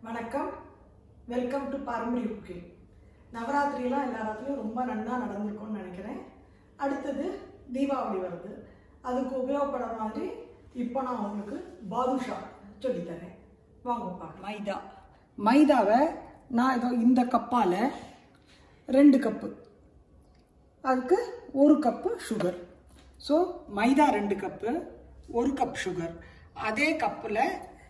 வணக்கம் welcome to பாரம்பரிய cooking நவராத்திரியெலாம் எல்லா இடத்துலையும் ரொம்ப நன்னா நடந்திருக்கும்னு நினைக்கிறேன் அடுத்தது தீபாவளி வருது அதுக்கு உபயோகப்படுற மாதிரி இப்போ நான் உங்களுக்கு பாதுஷா சொல்லித்தரேன் வாங்க பார்க்கலாம் மைதா மைதாவை நான் ஏதோ இந்த கப்பால் ரெண்டு கப்பு அதுக்கு ஒரு கப்பு சுகர் ஸோ மைதா ரெண்டு கப்பு ஒரு கப் சுகர் அதே கப்பில்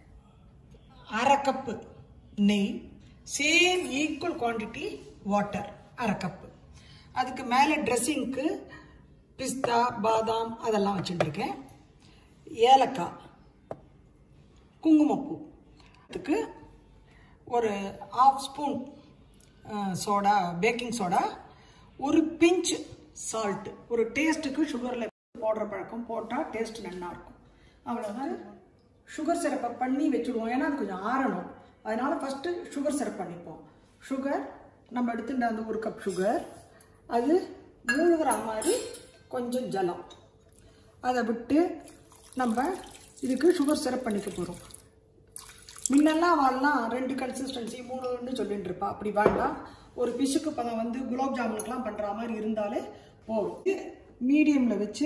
அரை கப்பு நெய் சேம் ஈக்குவல் குவான்டிட்டி வாட்டர் அரை கப்பு அதுக்கு மேலே ட்ரெஸ்ஸிங்க்கு பிஸ்தா பாதாம் அதெல்லாம் வச்சுட்டுருக்கேன் ஏலக்காய் குங்குமப்பூ அதுக்கு ஒரு half spoon soda baking soda ஒரு பிஞ்ச் சால்ட் ஒரு டேஸ்ட்டுக்கு சுகரில் போடுற பழக்கம் போட்டால் டேஸ்ட் நல்லா இருக்கும் அவ்வளோதான் சுகர் சிரப்பை பண்ணி வச்சுடுவோம் ஏன்னா அது கொஞ்சம் ஆறணும் அதனால் ஃபஸ்ட்டு சுகர் சிரப் பண்ணிப்போம் சுகர் நம்ம எடுத்துட்ட அந்த ஒரு கப் சுகர் அது மூழ்கிற மாதிரி கொஞ்சம் ஜலம் அதை விட்டு நம்ம இதுக்கு சுகர் சிரப் பண்ணிக்க போகிறோம் முன்னெல்லாம் அவள்லாம் ரெண்டு கன்சிஸ்டன்சி மூணுன்னு சொல்லிட்டு இருப்பா அப்படி வேண்டாம் ஒரு பிசுக்கு பதம் வந்து குலாப் ஜாமுனுக்குலாம் பண்ணுற மாதிரி இருந்தாலே போதும் மீடியமில் வச்சு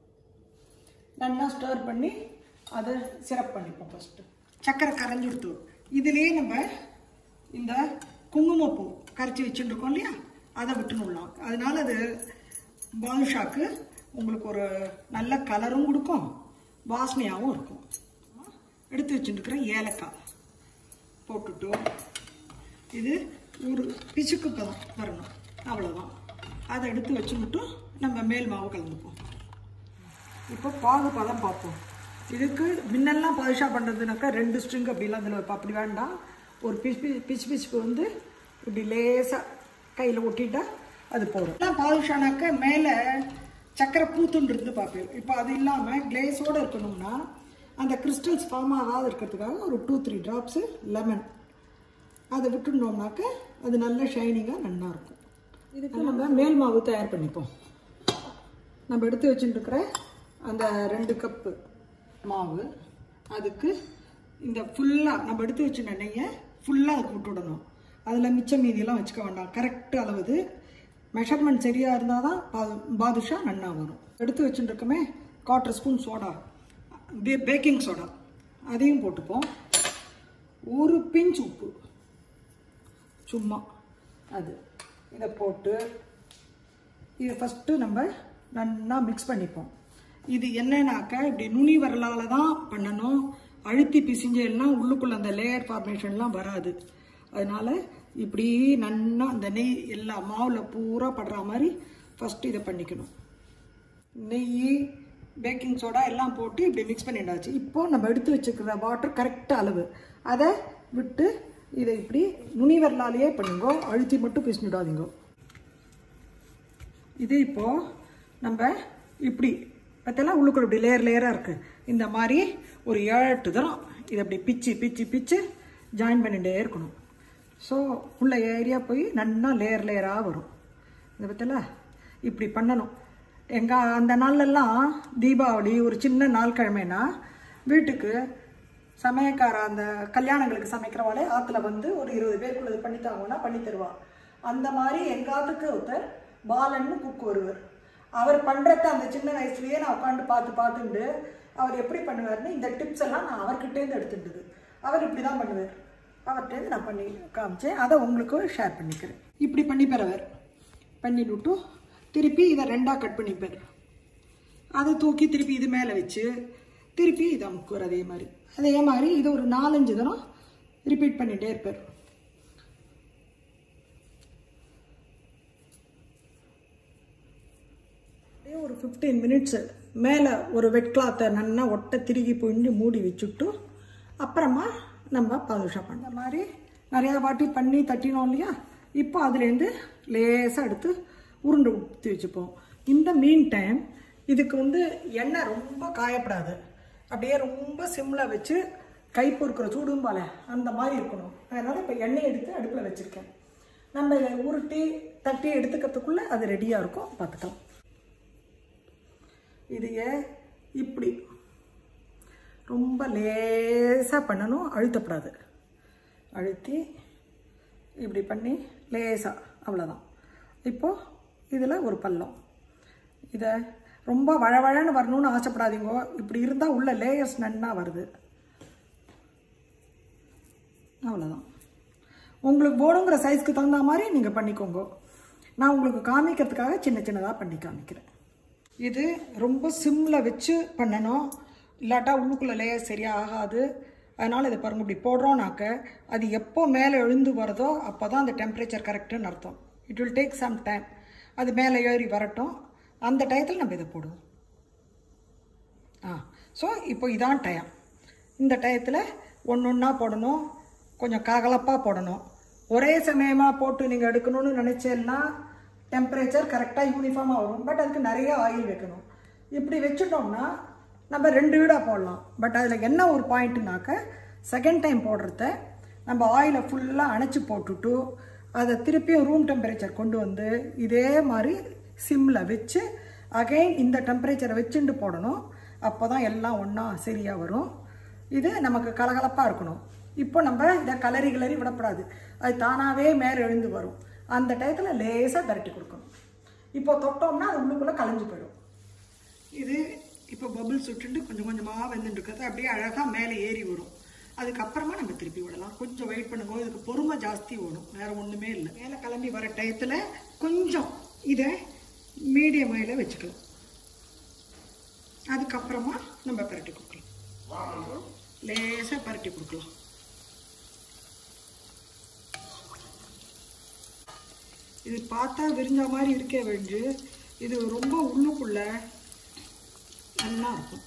நல்லா ஸ்டர் பண்ணி அதை சிரப் பண்ணிப்போம் ஃபஸ்ட்டு சக்கரை கரைஞ்சி கொடுத்து இதுலேயே நம்ம இந்த குங்குமப்பூ கரைச்சி வச்சுட்டுருக்கோம் இல்லையா அதை விட்டுணுடலாம் அதனால அது பாதுஷாக்கு உங்களுக்கு ஒரு நல்ல கலரும் கொடுக்கும் வாசனையாகவும் இருக்கும் எடுத்து வச்சுட்டுருக்கிற ஏலக்காய் போட்டுட்டு இது ஒரு பிசுக்கு பதம் வரணும் அவ்வளோதான் அதை எடுத்து வச்சுக்கிட்டு நம்ம மேல் மாவு கலந்துப்போம் இப்போ பாகு பதம் பார்ப்போம் இதுக்கு முன்னெல்லாம் பாதுஷா பண்ணுறதுனாக்கா ரெண்டு ஸ்ட்ரிங் அப்படிலாம் அதில் வைப்போம் அப்படி வேண்டாம் ஒரு பிச் பி பிச் பிச்சுக்கு வந்து இப்படி லேசாக கையில் ஒட்டிட்டா அது போடும் பாதுஷானாக்கா மேலே சக்கரை பூத்துண்டு இருந்து பார்ப்பேன் இப்போ அது இல்லாமல் கிளேஸோடு இருக்கணும்னா அந்த கிறிஸ்டல்ஸ் ஃபார்ம் ஆகாது இருக்கிறதுக்காக ஒரு டூ த்ரீ ட்ராப்ஸு லெமன் அதை விட்டுட்டோம்னாக்க அது நல்ல ஷைனிங்காக நல்லா இருக்கும் இதுக்கு நம்ம மேல் மாவு தயார் பண்ணிப்போம் நம்ம எடுத்து வச்சுட்டு இருக்கிற அந்த ரெண்டு கப்பு மாவு அதுக்கு இந்த ஃபுல்லாக நம்ம எடுத்து வச்சுட்ட நெய்யை ஃபுல்லாக அதுக்கு விட்டுவிடணும் அதில் மிச்சம் மீதியெல்லாம் வச்சுக்க வேண்டாம் கரெக்ட் அளவுது மெஷர்மெண்ட் சரியாக இருந்தால் தான் பா பாதுஷா நன்னா வரும் எடுத்து வச்சுட்டு இருக்கோமே quarter spoon soda ba baking soda அதையும் போட்டுப்போம் ஒரு பிஞ்ச் உப்பு சும்மா அது இதை போட்டு இதை ஃபஸ்ட்டு நம்ம நல்லா மிக்ஸ் பண்ணிப்போம் இது என்னன்னாக்க இப்படி நுனி வரலால தான் பண்ணணும் அழுத்தி பிசிஞ்செல்லாம் உள்ளுக்குள்ள அந்த லேயர் ஃபார்மேஷன்லாம் வராது அதனால இப்படி நன்னா அந்த நெய் எல்லா மாவில் பூரா படுற மாதிரி ஃபஸ்ட்டு இதை பண்ணிக்கணும் நெய் பேக்கிங் சோடா எல்லாம் போட்டு இப்படி மிக்ஸ் பண்ணிட்டாச்சு இப்போது நம்ம எடுத்து வச்சுக்கிற வாட்டர் கரெக்ட் அளவு அதை விட்டு இதை இப்படி நுனி வரலாலேயே பண்ணுங்க அழுத்தி மட்டும் பிசிஞ்சிடாதீங்க இது இப்போது நம்ம இப்படி பார்த்தெல்லாம் உள்ளுக்குள்ள இப்படி லேயர் லேயராக இருக்குது இந்த மாதிரி ஒரு ஏழு எட்டு தரம் இதை அப்படி பிச்சு பிச்சு பிச்சு ஜாயின் பண்ணிகிட்டே இருக்கணும் ஸோ உள்ள ஏரியா போய் நல்லா லேயர் லேயராக வரும் இந்த பற்றில இப்படி பண்ணணும் எங்கள் அந்த நாள்லெல்லாம் தீபாவளி ஒரு சின்ன நாள் கிழமைனா வீட்டுக்கு சமயக்கார அந்த கல்யாணங்களுக்கு சமைக்கிறவாளே ஆற்றுல வந்து ஒரு இருபது பேருக்குள்ள இது பண்ணி தாங்கன்னா பண்ணி தருவா அந்த மாதிரி எங்காத்துக்கு ஒருத்தர் பாலன்னு குக் வருவார் அவர் பண்ணுறத அந்த சின்ன வயசுலேயே நான் உட்காந்து பார்த்து பார்த்துண்டு அவர் எப்படி பண்ணுவார்னு இந்த டிப்ஸ் எல்லாம் நான் அவர்கிட்டேருந்து எடுத்துட்டுது அவர் இப்படி தான் பண்ணுவார் அவர்கிட்டேருந்து நான் பண்ணி காமிச்சேன் அதை உங்களுக்கு ஷேர் பண்ணிக்கிறேன் இப்படி பண்ணி பெறவர் பண்ணிவிட்டு திருப்பி இதை ரெண்டாக கட் பண்ணிப்பார் அதை தூக்கி திருப்பி இது மேலே வச்சு திருப்பி இதை அமுக்குவார் அதே மாதிரி அதே மாதிரி இது ஒரு நாலஞ்சு தரம் ரிப்பீட் பண்ணிகிட்டே இருப்பார் அப்படியே ஒரு ஃபிஃப்டீன் மினிட்ஸு மேலே ஒரு வெட் கிளாத்தை நல்லா ஒட்டை திருகி புழிஞ்சு மூடி வச்சுட்டு அப்புறமா நம்ம பாதுஷா பண்ண மாதிரி நிறையா வாட்டி பண்ணி தட்டினோம் இல்லையா இப்போ அதுலேருந்து லேசாக எடுத்து உருண்டை ஊற்றி வச்சுப்போம் இந்த மீன் டைம் இதுக்கு வந்து எண்ணெய் ரொம்ப காயப்படாது அப்படியே ரொம்ப சிம்மில் வச்சு கை பொறுக்கிற சூடும் போல அந்த மாதிரி இருக்கணும் அதனால் இப்போ எண்ணெய் எடுத்து அடுப்பில் வச்சுருக்கேன் நம்ம இதை உருட்டி தட்டி எடுத்துக்கிறதுக்குள்ளே அது ரெடியாக இருக்கும் பார்த்துக்கலாம் இதையே இப்படி ரொம்ப லேசாக பண்ணணும் அழுத்தப்படாது அழுத்தி இப்படி பண்ணி லேசாக அவ்வளோதான் இப்போது இதில் ஒரு பள்ளம் இதை ரொம்ப வழவழன்னு வரணும்னு ஆசைப்படாதீங்க இப்படி இருந்தால் உள்ள லேயர்ஸ் நன்னா வருது அவ்வளோதான் உங்களுக்கு போடுங்கிற சைஸ்க்கு தகுந்த மாதிரி நீங்கள் பண்ணிக்கோங்க நான் உங்களுக்கு காமிக்கிறதுக்காக சின்ன சின்னதாக பண்ணி காமிக்கிறேன் இது ரொம்ப சிம்மில் வச்சு பண்ணணும் இல்லாட்டா உள்ளுக்குள்ளே லேயர் சரியாக ஆகாது அதனால் இதை பாருங்கள் இப்படி போடுறோன்னாக்க அது எப்போ மேலே எழுந்து வருதோ அப்போ தான் அந்த டெம்பரேச்சர் கரெக்டுன்னு அர்த்தம் it will take some time அது மேலே ஏறி வரட்டும் அந்த டயத்தில் நம்ம இதை போடுவோம் ஆ ஸோ இப்போ இதான் டயம் இந்த டயத்தில் ஒன்று ஒன்றா போடணும் கொஞ்சம் கலகலப்பாக போடணும் ஒரே சமயமாக போட்டு நீங்கள் எடுக்கணும்னு நினச்சேன்னா டெம்பரேச்சர் கரெக்டாக யூனிஃபார்மாக வரும் பட் அதுக்கு நிறைய ஆயில் வைக்கணும் இப்படி வச்சுட்டோம்னா நம்ம ரெண்டு வீடாக போடலாம் பட் அதில் என்ன ஒரு பாயிண்ட்டுனாக்க செகண்ட் டைம் போடுறத நம்ம ஆயிலை ஃபுல்லாக அணைச்சி போட்டுட்டு அதை திருப்பியும் ரூம் டெம்பரேச்சர் கொண்டு வந்து இதே மாதிரி சிம்மில் வச்சு அகைன் இந்த டெம்பரேச்சரை வச்சுட்டு போடணும் அப்போ தான் எல்லாம் ஒன்றா சரியாக வரும் இது நமக்கு கலகலப்பாக இருக்கணும் இப்போ நம்ம இதை கலரி கிளறி விடக்கூடாது அது தானாகவே மேலே எழுந்து வரும் அந்த டயத்தில் லேசாக விரட்டி கொடுக்கணும் இப்போ தொட்டோம்னா அது உள்ளுக்குள்ளே கலைஞ்சு போயிடும் இது இப்போ பபுள் சுட்டுட்டு கொஞ்சம் கொஞ்சமாக வெந்துட்டு இருக்கிறது அப்படியே அழகாக மேலே ஏறி வரும் அதுக்கப்புறமா நம்ம திருப்பி விடலாம் கொஞ்சம் வெயிட் பண்ணுங்க இதுக்கு பொறுமை ஜாஸ்தி ஓடும் வேற ஒன்றுமே இல்லை மேலே கிளம்பி வர டயத்தில் கொஞ்சம் இதை மீடியம் ஆயில வச்சுக்கலாம் அதுக்கப்புறமா நம்ம பரட்டி கொடுக்கலாம் லேசாக பரட்டி கொடுக்கலாம் இது பார்த்தா விரிஞ்ச மாதிரி இருக்கே வெஞ்சு இது ரொம்ப உள்ளுக்குள்ள நல்லா இருக்கும்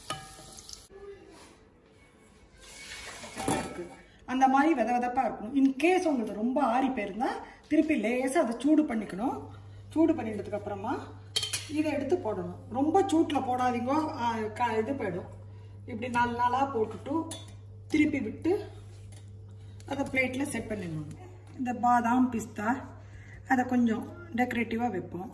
இருக்கு. அந்த மாதிரி வித விதப்பாக இருக்கும் இன்கேஸ் உங்களுக்கு ரொம்ப ஆறி போயிருந்தா திருப்பி லேசாக அதை சூடு பண்ணிக்கணும் சூடு பண்ணிட்டதுக்கு அப்புறமா இதை எடுத்து போடணும் ரொம்ப சூட்டில் போடாதீங்க ஆ, க- இது போயிடும் இப்படி நாலு நாளாக போட்டுட்டு திருப்பி விட்டு அதை பிளேட்டில் செட் பண்ணிடணும் இந்த பாதாம் பிஸ்தா அதை கொஞ்சம் டெக்கரேட்டிவாக வைப்போம்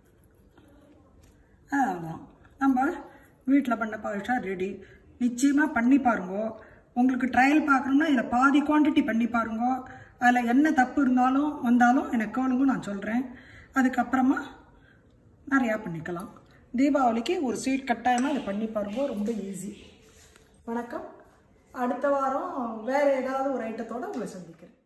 அதான் நம்ம வீட்டில் பண்ண பாதுஷா ரெடி நிச்சயமாக பண்ணி பாருங்க உங்களுக்கு ட்ரையல் பார்க்கணும்னா இதில் பாதி குவான்டிட்டி பண்ணி பாருங்க அதில் என்ன தப்பு இருந்தாலும் வந்தாலும் எனக்கு கேளுங்க நான் சொல்கிறேன் அதுக்கப்புறமா நிறையா பண்ணிக்கலாம் தீபாவளிக்கு ஒரு ஸ்வீட் கட்டாயமாக இதை பண்ணி பாருங்க ரொம்ப ஈஸி வணக்கம் அடுத்த வாரம் வேறு ஏதாவது ஒரு ஐட்டத்தோடு உங்களை சந்திக்கிறேன்